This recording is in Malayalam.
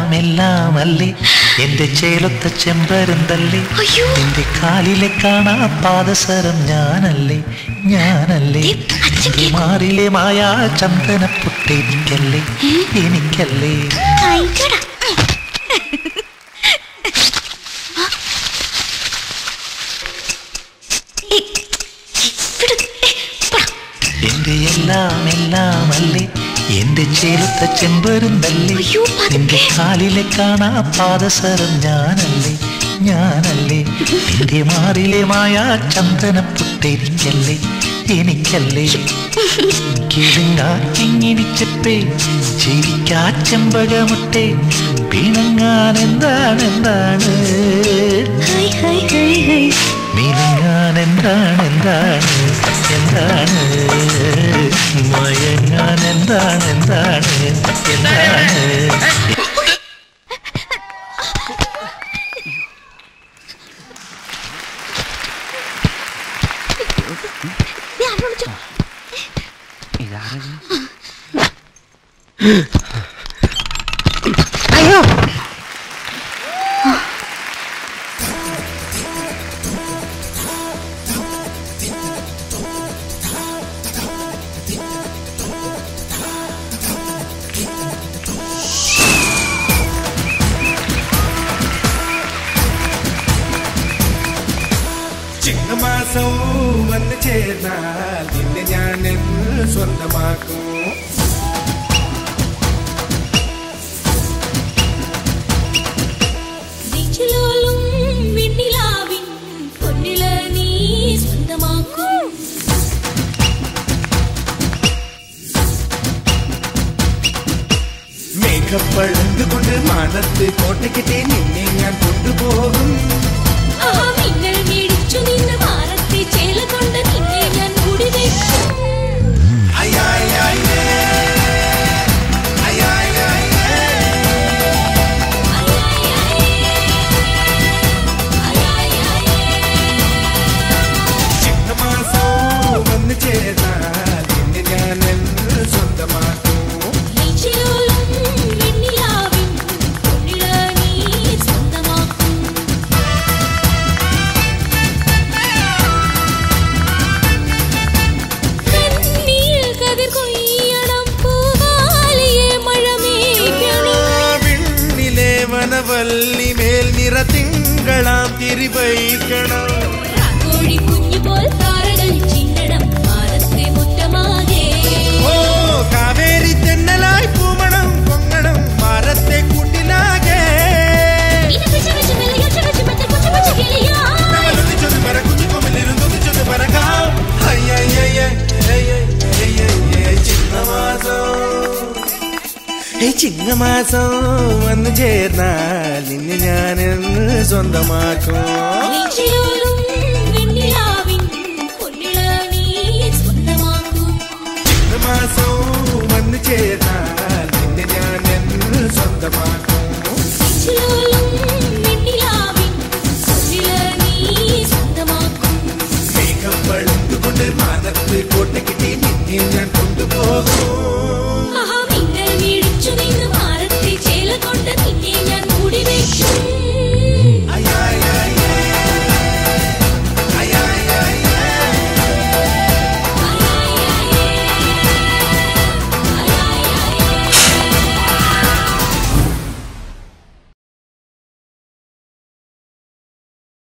എല്ലാം എല്ലാം അല്ലേ എന്റെ ചേലൊത്ത ചെമ്പരുന്തല്ലേ അയ്യോ. എന്റെ കാലിലെ കാണാ പാദസരം ഞാനല്ലേ ഞാനല്ലേ ദേ, അച്ഛൻ എന്റെ മാറിലെ മായാ ചന്ദന പൊട്ടെനിക്കല്ലേ എനിക്കല്ലേ അയ്യടാ. ഏയ്, വിട്. ഏയ്, പോടാ. എന്റെ എല്ലാം എല്ലാം അല്ലേ എന്റെ ചേലത്ത ചെമ്പരുന്തല്ലേ അയ്യോ, പതുക്കെ. എന്റെ കാലിലെ കാണാ പാദസരം ഞാനല്ലേ ഞാനല്ലേ എന്റെ മാറിലെ മായാ ചന്ദന പൊട്ടെനിക്കല്ലേ എനിക്കല്ലേ കിഴുങ്ങാറ്റിങ്ങിനിച്ചപ്പേ ചിരിക്കാ ചെമ്പകമുട്ടെ പിണങ്ങാൻ എന്താണ് എന്താണ് ഹായ് ഹായ് ഹായ് ഹായ് മിനുങ്ങാൻ എന്താണ് എന്താണ് എന്താണ് മയങ്ങാൻ എന്താണ് എന്താണ് എന്താണ് നീ ആരോട് വിളിച്ചോ? അയ്യോ ചിങ്ങമാസം വന്ന് ചേർന്നാൽ നിന്നെ ഞാൻ എന്ന് സ്വന്തമാക്കും നെഞ്ചിലോലും വെണ്ണിലാവിൻ പൊന്നില നീ സ്വന്തമാക്കും മേഘപ്പഴന്തുകൊണ്ട് മാനത്ത് കോട്ടയ്ക്കിട്ടേ നിന്നെ ഞാൻ കൊണ്ടുപോകും ആ മിന്നൽ മേടിച്ചു നിന്ന മാറത്തെ ചേല കൊണ്ട് നിന്നെ ഞാൻ കുടിവെക്കും അയ്യായ്യായ്യേ. അയ്യായ്യായ്യേ. ചിങ്ങമാസം വന്ന് ചേർന്നാൽ നിന്നെ ഞാൻ എന്ന് സ്വന്തമാക്കും നെഞ്ചിലോലും വെണ്ണിലാവിൻ പൊന്നില നീ സ്വന്തമാക്കും കണ്ണീർ കതിർ കൊയ്യണം പൂവാലിയെ മഴമേക്കണം വിണ്ണിലെ വനവല്ലി മേൽ നിറ തിങ്കളാം തിരിവയ്ക്കണം കോഴി കുഞ്ഞു പോൽ താരകൾ ചിന്നണം മാനത്തെ മുറ്റമാകെ ഓ കാവേരി തെന്നലായി പൂമണം പൊങ്ങണം മരത്തെ കൂട്ടിലാകെ ഇനപ്പിച്ച മെല്ലയോ ചകച്ചു മറ്റ കൊച്ചു കൊച്ചു കിളിയോ ഒന്നിച്ചൊന്ന് പറക്കുഞ്ഞിക്കൊമ്പിലിരുന്നൊന്നിച്ചൊന്ന് പറക്കാം അയ്യയ്യയ്യ, അയ്യയ്യയ്യ, ചിങ്ങമാസം ഏയ് ചിങ്ങമാസം വന്നു ചേർന്നാൽ നിന്നെ ഞാൻ എന്ന് സ്വന്തമാക്കും നെഞ്ചിലോലും വെണ്ണിലാവിൻ പൊന്നിള നീ സ്വന്തമാക്കും ചിങ്ങമാസം വന്നു ചേർന്നാൽ നിന്നെ ഞാൻ എന്ന് സ്വന്തമാക്കും നെഞ്ചിലോലും